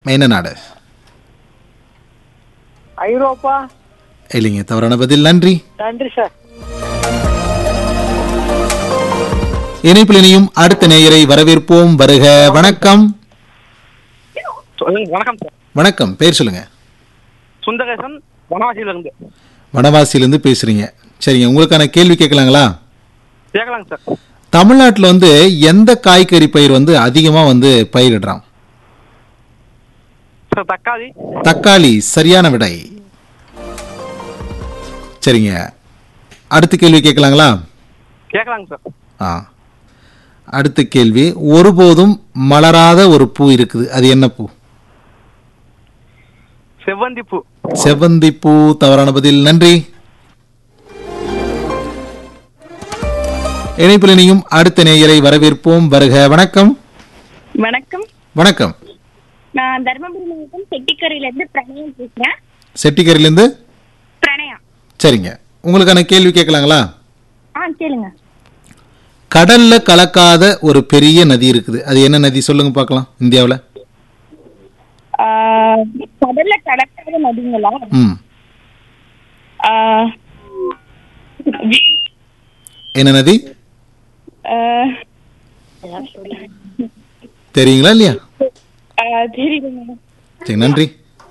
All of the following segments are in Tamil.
என்ன நாடு ஐரோப்பா இல்லைங்க தவறான பதில் நன்றி நன்றி சார் இணைப்பில் இணையும் அடுத்த நேயரை வரவேற்போம் வருக வணக்கம் வணக்கம் சார் வணக்கம் பேர் சொல்லுங்க சுந்தரேசன் வனவாசியில இருந்து வனவாசியிலேருந்து பேசுறீங்க சரிங்க உங்களுக்கான கேள்வி கேட்கலாங்களா கேட்கலாங்க சார் தமிழ்நாட்டில் வந்து எந்த காய்கறி பயிர் வந்து அதிகமாக வந்து பயிரிடுறான் சார் தக்காளி தக்காளி சரியான விடை சரிங்க அடுத்த கேள்வி கேட்கலாங்களா கேட்கலாங்க சார் ஆ அடுத்த கேள்வி ஒருபோதும் மலராத ஒரு பூ இருக்குது அது என்ன பூ செவ்வந்தி பூ செவ்வந்தி பூ தவறான பதில் நன்றி இணைப்பில் இணையும் அடுத்த நேயரை வரவேற்போம் வருக வணக்கம் வணக்கம் வணக்கம் நான் தருமபுரி மாவட்டம் செட்டிக்கரையில இருந்து பிரணயம் பேசுறேன் செட்டிக்கரையிலேருந்து பிரணயா சரிங்க உங்களுக்கான கேள்வி கேட்கலாங்களா ஆ கேளுங்க கடல்ல கலக்காத ஒரு பெரிய நதி இருக்குது அது என்ன நதி சொல்லுங்க பார்க்கலாம் இந்தியாவில் ஆ, கடல்ல கலக்காத நதிங்களா ம் ஆ, வி- என்ன நதி ஆ, தெரியுங்களா இல்லையா ஆ, தெரியுதுங்க சரி நன்றி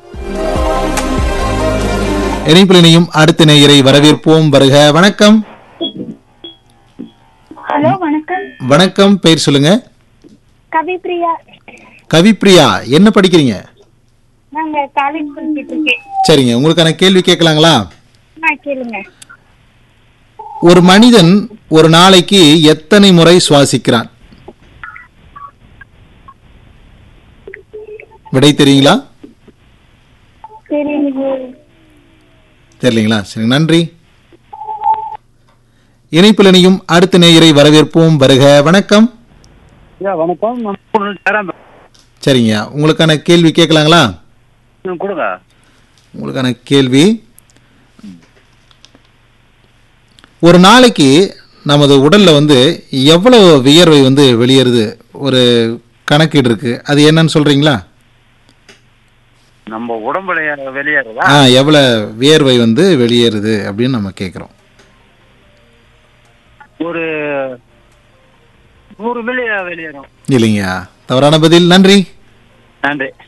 இணைப்பில் இணையும் அடுத்த நேயரை வரவேற்போம் வருக வணக்கம் ஹலோ வணக்கம் வணக்கம் பெயர் சொல்லுங்க கவிப்ரியா கவிப்ரியா என்ன படிக்கிறீங்க நாங்க காலேஜ் படிச்சுட்டு இருக்கேன் சரிங்க உங்களுக்கான கேள்வி கேட்கலாங்களா ஆ கேளுங்க ஒரு மனிதன் ஒரு நாளைக்கு எத்தனை முறை சுவாசிக்கிறான் விடை தெரியுங்களா தெரியுங்க தெரியலீங்களா சரி நன்றி இணைப்பில் இணையும் அடுத்த நேயரை வரவேற்போம் வருக வணக்கம் ஐயா வணக்கம் நான் சரிங்க உங்களுக்கான கேள்வி கேட்கலாங்களா கொடுங்க உங்களுக்கான கேள்வி ஒரு நாளைக்கு நமது உடல்ல வந்து எவ்வளவு வியர்வை வந்து வெளியேறுது ஒரு கணக்கீடு இருக்கு அது என்னன்னு சொல்றீங்களா நம்ம உடம்புல வெளியேறதா ஆ எவ்வளவு வியர்வை வந்து வெளியேறுது அப்படின்னு நம்ம கேட்குறோம் ஒரு நூறு மில்லி வெளியேறும் இல்லைங்க தவறான பதில் நன்றி நன்றி